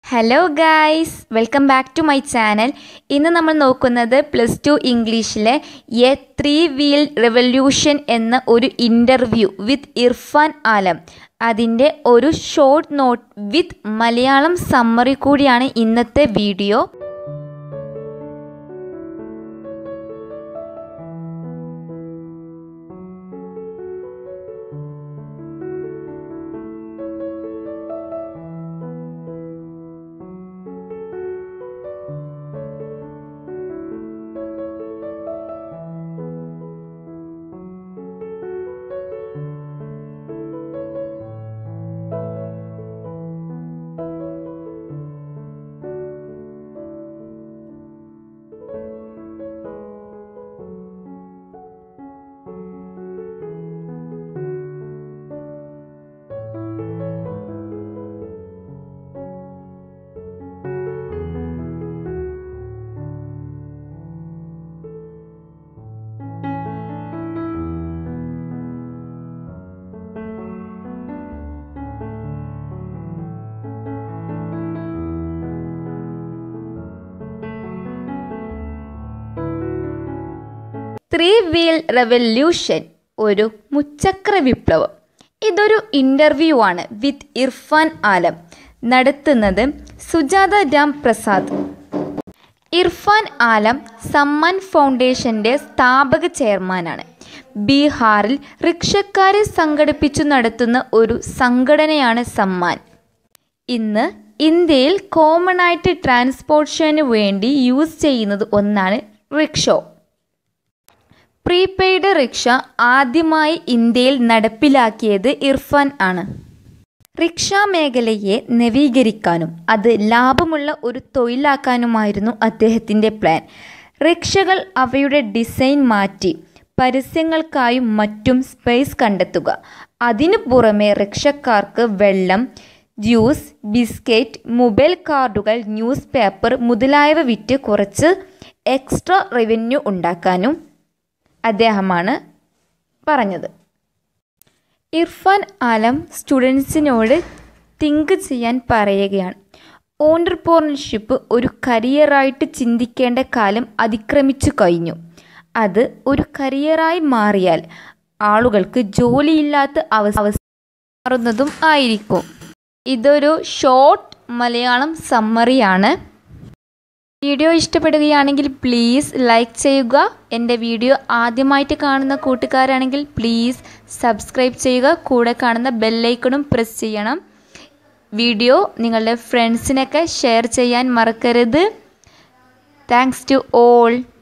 hello guys welcome back to my channel ഇന്ന് നമ്മൾ നോക്കുന്നത് പ്ലസ് ടു ഇംഗ്ലീഷിലെ എ ത്രീ വീൽ റെവല്യൂഷൻ എന്ന ഒരു ഇൻ്റർവ്യൂ വിത്ത് ഇർഫാൻ ആലം അതിൻ്റെ ഒരു short note with Malayalam summary കൂടിയാണ് ഇന്നത്തെ വീഡിയോ ത്രീ വീൽ റെവല്യൂഷൻ ഒരു മുച്ചക്ര വിപ്ലവം ഇതൊരു ഇൻ്റർവ്യൂ ആണ് വിത്ത് ഇർഫാൻ ആലം നടത്തുന്നത് സുജാത രാം പ്രസാദ് ഇർഫാൻ ആലം സമ്മാൻ ഫൗണ്ടേഷൻ്റെ സ്ഥാപക ചെയർമാനാണ് ബീഹാറിൽ റിക്ഷക്കാരെ സംഘടിപ്പിച്ചു നടത്തുന്ന ഒരു സംഘടനയാണ് സമ്മാൻ ഇന്ന് ഇന്ത്യയിൽ കോമൺ ആയിട്ട് ട്രാൻസ്പോർട്ടേഷന് വേണ്ടി യൂസ് ചെയ്യുന്നത് ഒന്നാണ് റിക്ഷോ പ്രീപെയ്ഡ് റിക്ഷ ആദ്യമായി ഇന്ത്യയിൽ നടപ്പിലാക്കിയത് ഇർഫാൻ ആണ് റിക്ഷ മേഖലയെ നവീകരിക്കാനും അത് ലാഭമുള്ള ഒരു തൊഴിലാക്കാനുമായിരുന്നു അദ്ദേഹത്തിൻ്റെ പ്ലാൻ റിക്ഷകൾ അവയുടെ ഡിസൈൻ മാറ്റി പരസ്യങ്ങൾക്കായും മറ്റും സ്പേസ് കണ്ടെത്തുക അതിനു പുറമെ റിക്ഷക്കാർക്ക് വെള്ളം ജ്യൂസ് ബിസ്ക്കറ്റ് മൊബൈൽ കാർഡുകൾ ന്യൂസ് പേപ്പർ മുതലായവ വിറ്റ് കുറച്ച് എക്സ്ട്രാ റവന്യൂ ഉണ്ടാക്കാനും അദ്ദേഹമാണ് പറഞ്ഞത് ഇർഫാൻ ആലം സ്റ്റുഡൻസിനോട് തിങ്ക് ചെയ്യാൻ പറയുകയാണ് ഓണ്ടർപ്രോണർഷിപ്പ് ഒരു കരിയറായിട്ട് ചിന്തിക്കേണ്ട കാലം അതിക്രമിച്ചു കഴിഞ്ഞു അത് ഒരു കരിയറായി മാറിയാൽ ആളുകൾക്ക് ജോലിയില്ലാത്ത അവസ്ഥ മാറുന്നതും ആയിരിക്കും ഇതൊരു ഷോർട്ട് മലയാളം സമ്മറിയാണ് വീഡിയോ ഇഷ്ടപ്പെടുകയാണെങ്കിൽ പ്ലീസ് ലൈക്ക് ചെയ്യുക എൻ്റെ വീഡിയോ ആദ്യമായിട്ട് കാണുന്ന കൂട്ടുകാരാണെങ്കിൽ പ്ലീസ് സബ്സ്ക്രൈബ് ചെയ്യുക കൂടെ കാണുന്ന ബെല്ലൈക്കണും പ്രസ് ചെയ്യണം വീഡിയോ നിങ്ങളുടെ ഫ്രണ്ട്സിനൊക്കെ ഷെയർ ചെയ്യാൻ മറക്കരുത് താങ്ക്സ് ടു ഓൾ